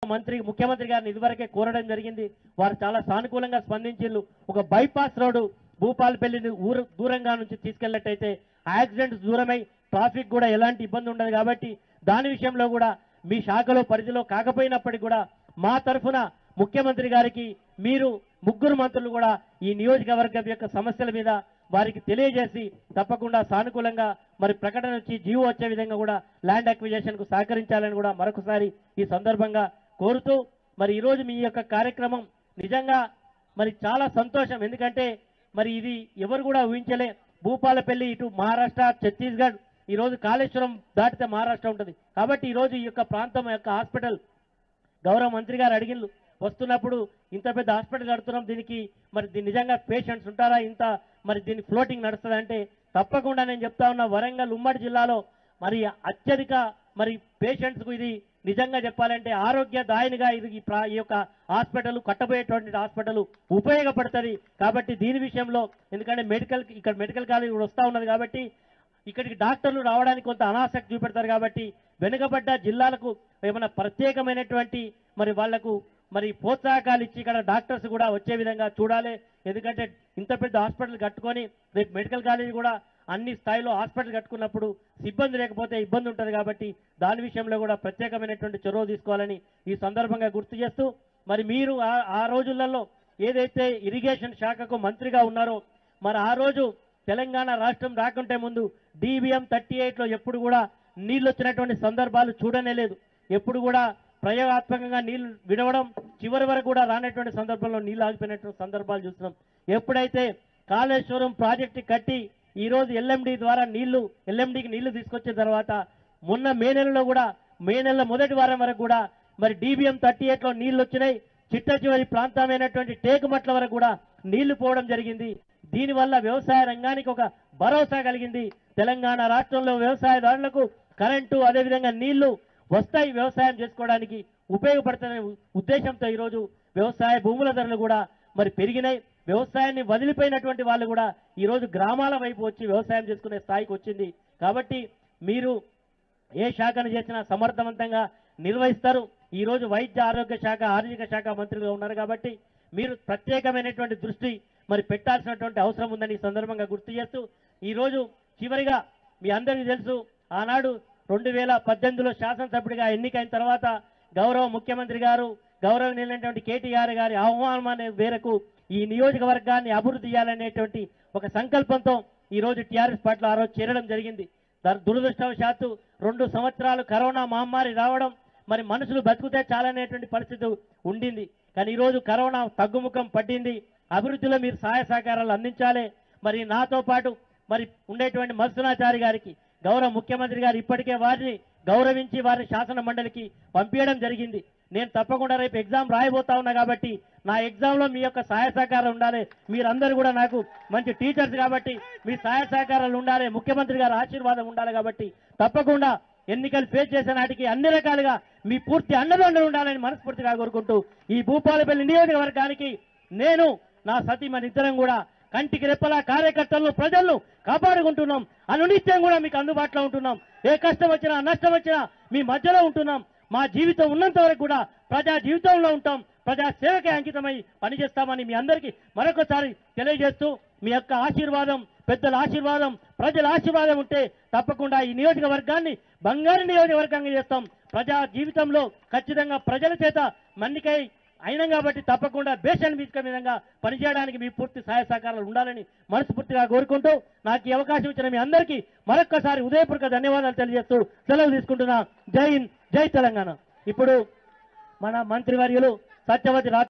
మంత్రి ముఖ్యమంత్రి గారిని ఇదివరకే కోరడం జరిగింది వారు చాలా సానుకూలంగా స్పందించిళ్ళు ఒక బైపాస్ రోడ్డు భూపాలపల్లిని ఊరు దూరంగా నుంచి తీసుకెళ్ళినట్టయితే యాక్సిడెంట్స్ దూరమై ట్రాఫిక్ కూడా ఎలాంటి ఇబ్బంది ఉండదు కాబట్టి దాని విషయంలో కూడా మీ శాఖలో పరిధిలో కాకపోయినప్పటికీ కూడా మా తరఫున ముఖ్యమంత్రి గారికి మీరు ముగ్గురు మంత్రులు కూడా ఈ నియోజకవర్గం యొక్క సమస్యల మీద వారికి తెలియజేసి తప్పకుండా సానుకూలంగా మరి ప్రకటన వచ్చి జీవో వచ్చే విధంగా కూడా ల్యాండ్ అక్విజేషన్ కు సహకరించాలని కూడా మరొకసారి ఈ సందర్భంగా కోరుతూ మరి ఈరోజు మీ యొక్క కార్యక్రమం నిజంగా మరి చాలా సంతోషం ఎందుకంటే మరి ఇది ఎవరు కూడా ఊహించలే భూపాలపల్లి ఇటు మహారాష్ట్ర ఛత్తీస్గఢ్ ఈ రోజు కాళేశ్వరం దాటితే మహారాష్ట్ర ఉంటుంది కాబట్టి ఈ రోజు ఈ యొక్క ప్రాంతం యొక్క హాస్పిటల్ గౌరవ మంత్రి గారు అడిగిళ్ళు వస్తున్నప్పుడు ఇంత పెద్ద హాస్పిటల్ కడుతున్నాం దీనికి మరి దీని నిజంగా పేషెంట్స్ ఉంటారా ఇంత మరి దీని ఫ్లోటింగ్ నడుస్తుంది అంటే తప్పకుండా నేను చెప్తా ఉన్నా వరంగల్ ఉమ్మడి జిల్లాలో మరి అత్యధిక మరి పేషెంట్స్ కు ఇది నిజంగా చెప్పాలంటే ఆరోగ్యదాయనిగా ఇది ఈ ప్రా- ఈ యొక్క హాస్పిటల్ కట్టబోయేటువంటి హాస్పిటల్ ఉపయోగపడుతుంది కాబట్టి దీని విషయంలో ఎందుకంటే మెడికల్ ఇక్కడ మెడికల్ కాలేజ్ కూడా వస్తా ఉన్నది కాబట్టి ఇక్కడికి డాక్టర్లు రావడానికి కొంత అనాసక్తి చూపెడతారు కాబట్టి వెనుకబడ్డ జిల్లాలకు ఏమైనా ప్రత్యేకమైనటువంటి మరి వాళ్లకు మరి ప్రోత్సాహకాలు ఇచ్చి ఇక్కడ డాక్టర్స్ కూడా వచ్చే విధంగా చూడాలి ఎందుకంటే ఇంత పెద్ద హాస్పిటల్ కట్టుకొని రేపు మెడికల్ కాలేజ్ కూడా అన్ని స్థాయిలో హాస్పిటల్ కట్టుకున్నప్పుడు సిబ్బంది లేకపోతే ఇబ్బంది ఉంటుంది కాబట్టి దాని విషయంలో కూడా ప్రత్యేకమైనటువంటి చొరవ తీసుకోవాలని ఈ సందర్భంగా గుర్తు చేస్తూ మరి మీరు ఆ- ఆ రోజులలో ఏదైతే ఇరిగేషన్ శాఖకు మంత్రిగా ఉన్నారో మరి ఆ రోజు తెలంగాణ రాష్ట్రం రాకుంటే ముందు డిబిఎం థర్టీ లో ఎప్పుడు కూడా నీళ్లు వచ్చినటువంటి సందర్భాలు చూడనే లేదు ఎప్పుడు కూడా ప్రయోగాత్మకంగా నీళ్లు విడవడం చివరి వరకు కూడా రానటువంటి సందర్భంలో నీళ్లు ఆగిపోయినటువంటి సందర్భాలు చూస్తున్నాం ఎప్పుడైతే కాళేశ్వరం ప్రాజెక్టు కట్టి ఈ రోజు ఎల్ఎండి ద్వారా నీళ్లు ఎల్ఎండికి నీళ్లు తీసుకొచ్చిన తర్వాత మొన్న మే నెలలో కూడా మే నెల మొదటి వారం వరకు కూడా మరి డిబిఎం థర్టీ లో నీళ్లు వచ్చినాయి చిట్ట చివరి ప్రాంతమైనటువంటి టేకుమట్ల వరకు కూడా నీళ్లు పోవడం జరిగింది దీనివల్ల వ్యవసాయ రంగానికి ఒక భరోసా కలిగింది తెలంగాణ రాష్ట్రంలో వ్యవసాయదారులకు కరెంటు అదేవిధంగా నీళ్లు వస్తాయి వ్యవసాయం చేసుకోవడానికి ఉపయోగపడుతున్న ఉద్దేశంతో ఈరోజు వ్యవసాయ భూముల ధరలు కూడా మరి పెరిగినాయి వ్యవసాయాన్ని వదిలిపోయినటువంటి వాళ్ళు కూడా ఈరోజు గ్రామాల వైపు వచ్చి వ్యవసాయం చేసుకునే స్థాయికి వచ్చింది కాబట్టి మీరు ఏ శాఖను చేసినా సమర్థవంతంగా నిర్వహిస్తారు ఈ రోజు వైద్య ఆరోగ్య శాఖ ఆర్థిక శాఖ మంత్రులుగా ఉన్నారు కాబట్టి మీరు ప్రత్యేకమైనటువంటి దృష్టి మరి పెట్టాల్సినటువంటి అవసరం ఉందని ఈ సందర్భంగా గుర్తు చేస్తూ ఈ రోజు చివరిగా మీ అందరికీ తెలుసు ఆనాడు రెండు వేల పద్దెనిమిదిలో శాసనసభ్యుడిగా ఎన్నికైన తర్వాత గౌరవ ముఖ్యమంత్రి గారు గౌరవనీయులైనటువంటి కేటీఆర్ గారి ఆహ్వానం మేరకు ఈ నియోజకవర్గాన్ని అభివృద్ధి చేయాలనేటువంటి ఒక సంకల్పంతో ఈ రోజు టీఆర్ఎస్ పార్టీలో ఆ రోజు చేరడం జరిగింది దాని దురదృష్టవశాత్తు రెండు సంవత్సరాలు కరోనా మహమ్మారి రావడం మరి మనుషులు బతుకుతే చాలనేటువంటి పరిస్థితి ఉండింది కానీ ఈ రోజు కరోనా తగ్గుముఖం పట్టింది అభివృద్ధిలో మీరు సహాయ సహకారాలు అందించాలి మరి నాతో పాటు మరి ఉండేటువంటి మత్స్యనాచారి గారికి గౌరవ ముఖ్యమంత్రి గారు ఇప్పటికే వారిని గౌరవించి వారిని శాసన మండలికి పంపించడం జరిగింది నేను తప్పకుండా రేపు ఎగ్జామ్ రాయబోతా ఉన్నా కాబట్టి నా ఎగ్జామ్ లో మీ యొక్క సహాయ సహకారం ఉండాలి మీరందరూ కూడా నాకు మంచి టీచర్స్ కాబట్టి మీ సహాయ సహకారాలు ఉండాలి ముఖ్యమంత్రి గారి ఆశీర్వాదం ఉండాలి కాబట్టి తప్పకుండా ఎన్నికలు ఫేస్ చేసే నాటికి అన్ని రకాలుగా మీ పూర్తి అండదండలు ఉండాలని మనస్ఫూర్తిగా కోరుకుంటూ ఈ భూపాలపల్లి నియోజకవర్గానికి నేను నా సతీ మన ఇద్దరం కూడా కంటికి రెప్పలా కార్యకర్తలను ప్రజలను కాపాడుకుంటున్నాం అనునిత్యం కూడా మీకు అందుబాటులో ఉంటున్నాం ఏ కష్టం వచ్చినా నష్టం వచ్చినా మీ మధ్యలో ఉంటున్నాం మా జీవితం ఉన్నంత వరకు కూడా ప్రజా జీవితంలో ఉంటాం ప్రజా సేవకే అంకితమై పనిచేస్తామని మీ అందరికీ మరొకసారి తెలియజేస్తూ మీ యొక్క ఆశీర్వాదం పెద్దల ఆశీర్వాదం ప్రజల ఆశీర్వాదం ఉంటే తప్పకుండా ఈ నియోజకవర్గాన్ని బంగారు నియోజకవర్గంగా చేస్తాం ప్రజా జీవితంలో ఖచ్చితంగా ప్రజల చేత మన్నికై అయినం కాబట్టి తప్పకుండా బేషన్ మీదుక విధంగా పనిచేయడానికి మీ పూర్తి సహాయ సహకారాలు ఉండాలని మనస్ఫూర్తిగా కోరుకుంటూ నాకు ఈ అవకాశం ఇచ్చిన మీ అందరికీ మరొక్కసారి ఉదయపూర్వక ధన్యవాదాలు తెలియజేస్తూ సెలవు తీసుకుంటున్నా జై హింద్ జై తెలంగాణ ఇప్పుడు మన మంత్రివర్యులు సత్యవతి రా